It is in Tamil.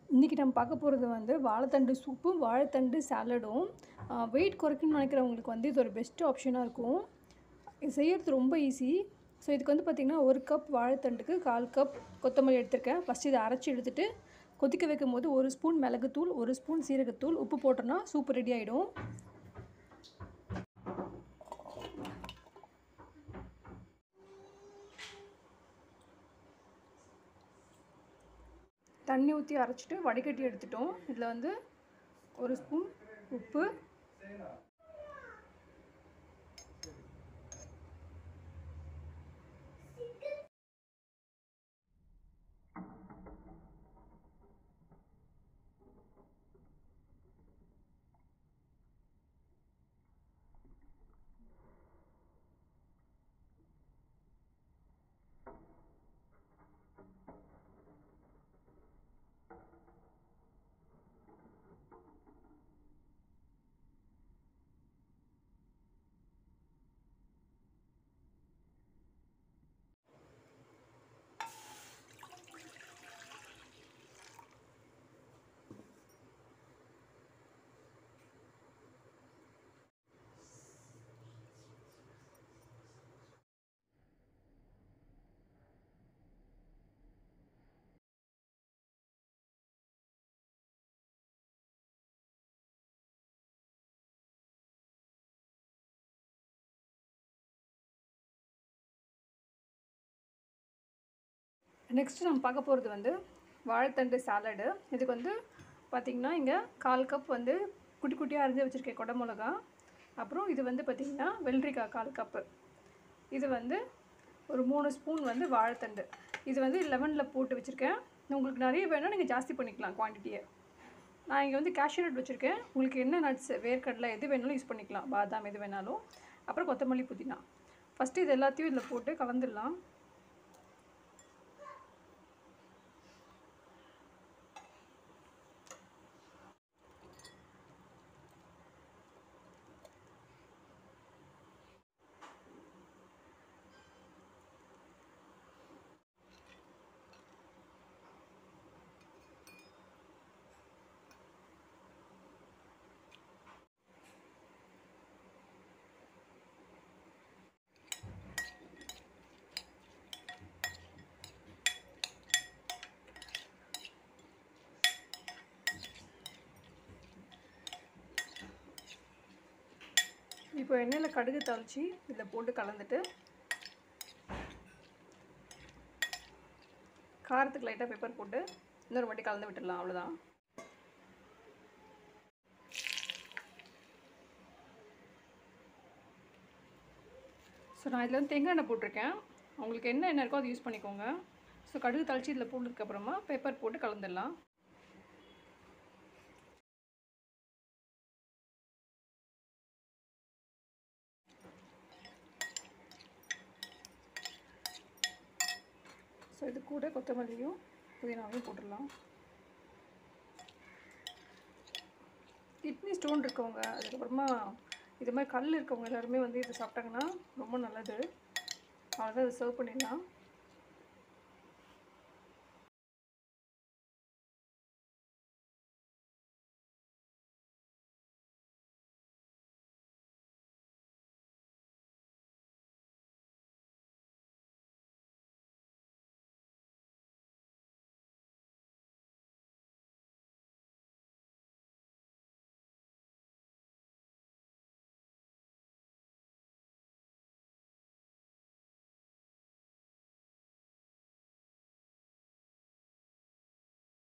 இன்றைக்கி நம்ம பார்க்க போகிறது வந்து வாழைத்தண்டு சூப்பும் வாழைத்தண்டு சாலடும் வெயிட் குறைக்கணும்னு நினைக்கிறவங்களுக்கு வந்து இது ஒரு பெஸ்ட் ஆப்ஷனாக இருக்கும் இது செய்கிறது ரொம்ப ஈஸி ஸோ இதுக்கு வந்து பார்த்திங்கன்னா ஒரு கப் வாழைத்தண்டுக்கு கால் கப் கொத்தமல்லி எடுத்திருக்கேன் ஃபஸ்ட்டு இதை அரைச்சி எடுத்துகிட்டு கொதிக்க வைக்கும் போது ஒரு ஸ்பூன் மிளகுத்தூள் ஒரு ஸ்பூன் சீரகத்தூள் உப்பு போட்டோன்னா சூப்பு ரெடி ஆகிடும் தண்ணி ஊற்றி அரைச்சிட்டு வடிகட்டி எடுத்துட்டோம் இதில் வந்து ஒரு ஸ்பூன் உப்பு நெக்ஸ்ட்டு நம்ம பார்க்க போகிறது வந்து வாழைத்தண்டு சாலடு இதுக்கு வந்து பார்த்திங்கன்னா இங்கே கால் கப் வந்து குட்டி குட்டியாக அரிஞ்சு வச்சுருக்கேன் கொடை மிளகா அப்புறம் இது வந்து பார்த்திங்கன்னா வெள்ளரிக்காய் கால் கப்பு இது வந்து ஒரு மூணு ஸ்பூன் வந்து வாழைத்தண்டு இது வந்து லெமனில் போட்டு வச்சுருக்கேன் உங்களுக்கு நிறைய வேணால் நீங்கள் ஜாஸ்தி பண்ணிக்கலாம் குவான்டிட்டியை நான் இங்கே வந்து கேஷ்யூ நட் வச்சுருக்கேன் உங்களுக்கு என்ன நட்ஸ் வேர்க்கடலை எது வேணாலும் யூஸ் பண்ணிக்கலாம் பாதாம் எது வேணாலும் அப்புறம் கொத்தமல்லி புதினா ஃபஸ்ட்டு இது எல்லாத்தையும் இதில் போட்டு கலந்துடலாம் இப்போ எண்ணெயில் கடுகு தாளித்து இதில் போட்டு கலந்துட்டு காரத்துக்கு லைட்டாக பெப்பர் போட்டு இன்னொரு வாட்டி கலந்து விட்டுடலாம் அவ்வளோதான் ஸோ நான் இதில் வந்து தேங்காய் எண்ணெய் போட்டிருக்கேன் உங்களுக்கு என்ன எண்ணெய் இருக்கோ அதை யூஸ் பண்ணிக்கோங்க ஸோ கடுகு தாளித்து இதில் போட்டதுக்கப்புறமா பெப்பர் போட்டு கலந்துடலாம் ஸோ இது கூட கொத்தமல்லியும் புதினாவையும் போட்டுடலாம் கிட்னி ஸ்டோன் இருக்கவங்க அதுக்கப்புறமா இது மாதிரி கல் இருக்கவங்க எல்லாருமே வந்து இது சாப்பிட்டாங்கன்னா ரொம்ப நல்லது அவ்வளோதான் இதை சர்வ் பண்ணிடலாம்